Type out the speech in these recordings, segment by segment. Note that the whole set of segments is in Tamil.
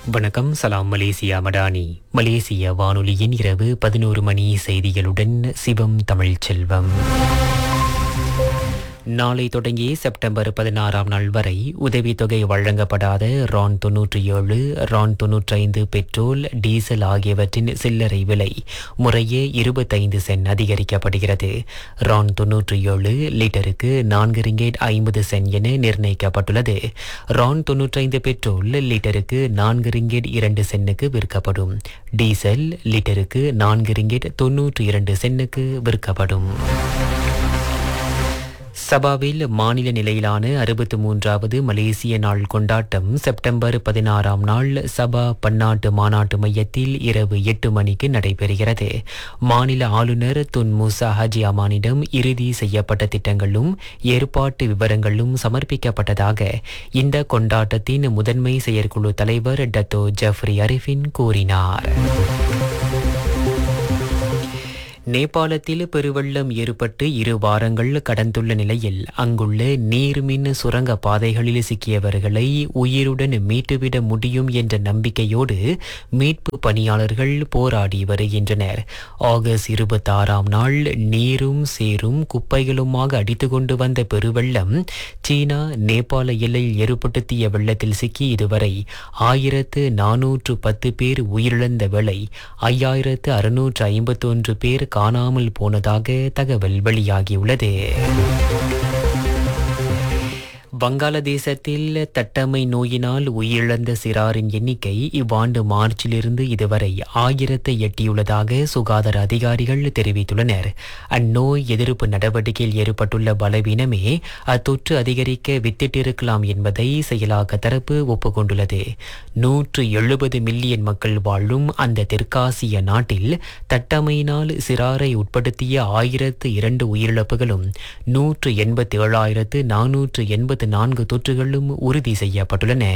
வணக்கம் சலாம் மலேசியா மடானி மலேசிய வானொலியின் இரவு பதினோரு மணி செய்திகளுடன் சிவம் தமிழ் செல்வம் நாளை தொடங்கி செப்டம்பர் பதினாறாம் நாள் வரை உதவித்தொகை வழங்கப்படாத ரான் தொன்னூற்றி ஏழு ரான் தொன்னூற்றைந்து பெட்ரோல் டீசல் ஆகியவற்றின் சில்லறை விலை முறையே இருபத்தைந்து சென் அதிகரிக்கப்படுகிறது ரான் தொன்னூற்றி ஏழு லிட்டருக்கு நான்கு ரிங்கேட் ஐம்பது சென் என நிர்ணயிக்கப்பட்டுள்ளது ரான் தொன்னூற்றைந்து பெட்ரோல் லிட்டருக்கு நான்கு ரிங்கேட் இரண்டு சென்னுக்கு விற்கப்படும் டீசல் லிட்டருக்கு நான்கு ரிங்கேட் தொன்னூற்றி இரண்டு சென்னுக்கு விற்கப்படும் சபாவில் மாநில நிலையிலான அறுபத்து மூன்றாவது மலேசிய நாள் கொண்டாட்டம் செப்டம்பர் பதினாறாம் நாள் சபா பன்னாட்டு மாநாட்டு மையத்தில் இரவு எட்டு மணிக்கு நடைபெறுகிறது மாநில ஆளுநர் துன் மூசா ஹஜி அமானிடம் இறுதி செய்யப்பட்ட திட்டங்களும் ஏற்பாட்டு விவரங்களும் சமர்ப்பிக்கப்பட்டதாக இந்த கொண்டாட்டத்தின் முதன்மை செயற்குழு தலைவர் டத்தோ ஜஃப்ரி அரிஃபின் கூறினார் நேபாளத்தில் பெருவெள்ளம் ஏற்பட்டு இரு வாரங்கள் கடந்துள்ள நிலையில் அங்குள்ள நீர்மின் சுரங்க பாதைகளில் சிக்கியவர்களை உயிருடன் மீட்டுவிட முடியும் என்ற நம்பிக்கையோடு மீட்பு பணியாளர்கள் போராடி வருகின்றனர் ஆகஸ்ட் இருபத்தாறாம் நாள் நீரும் சேரும் குப்பைகளுமாக அடித்து கொண்டு வந்த பெருவெள்ளம் சீனா நேபாள எல்லையில் ஏற்படுத்திய வெள்ளத்தில் சிக்கி இதுவரை ஆயிரத்து நானூற்று பத்து பேர் உயிரிழந்த வேளை ஐயாயிரத்து அறுநூற்று ஐம்பத்தொன்று பேர் காணாமல் போனதாக தகவல் வெளியாகியுள்ளது வங்காளதேசத்தில் தட்டம்மை நோயினால் உயிரிழந்த சிறாரின் எண்ணிக்கை இவ்வாண்டு மார்ச்சிலிருந்து இதுவரை ஆயிரத்தை எட்டியுள்ளதாக சுகாதார அதிகாரிகள் தெரிவித்துள்ளனர் அந்நோய் எதிர்ப்பு நடவடிக்கையில் ஏற்பட்டுள்ள பலவீனமே அத்தொற்று அதிகரிக்க வித்திட்டிருக்கலாம் என்பதை செயலாக்க தரப்பு ஒப்புக்கொண்டுள்ளது நூற்று எழுபது மில்லியன் மக்கள் வாழும் அந்த தெற்காசிய நாட்டில் தட்டமையினால் சிறாரை உட்படுத்திய ஆயிரத்து இரண்டு உயிரிழப்புகளும் நூற்று எண்பத்தி ஏழாயிரத்து நானூற்று எண்பத்து நான்கு தொற்றுகளும் உறுதி செய்யப்பட்டுள்ளன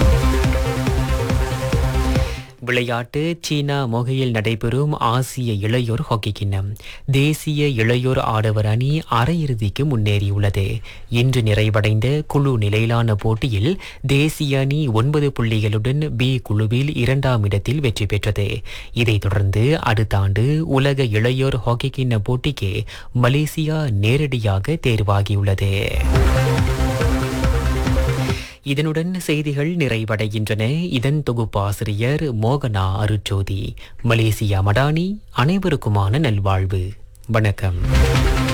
விளையாட்டு சீனா மொகையில் நடைபெறும் ஆசிய இளையோர் ஹாக்கி கிண்ணம் தேசிய இளையோர் ஆடவர் அணி அரையிறுதிக்கு முன்னேறியுள்ளது இன்று நிறைவடைந்த குழு நிலையிலான போட்டியில் தேசிய அணி ஒன்பது புள்ளிகளுடன் பி குழுவில் இரண்டாம் இடத்தில் வெற்றி பெற்றது இதைத் தொடர்ந்து அடுத்த ஆண்டு உலக இளையோர் ஹாக்கி கிண்ண போட்டிக்கு மலேசியா நேரடியாக தேர்வாகியுள்ளது இதனுடன் செய்திகள் நிறைவடைகின்றன இதன் தொகுப்பாசிரியர் மோகனா அருட்சோதி மலேசியா மடானி அனைவருக்குமான நல்வாழ்வு வணக்கம்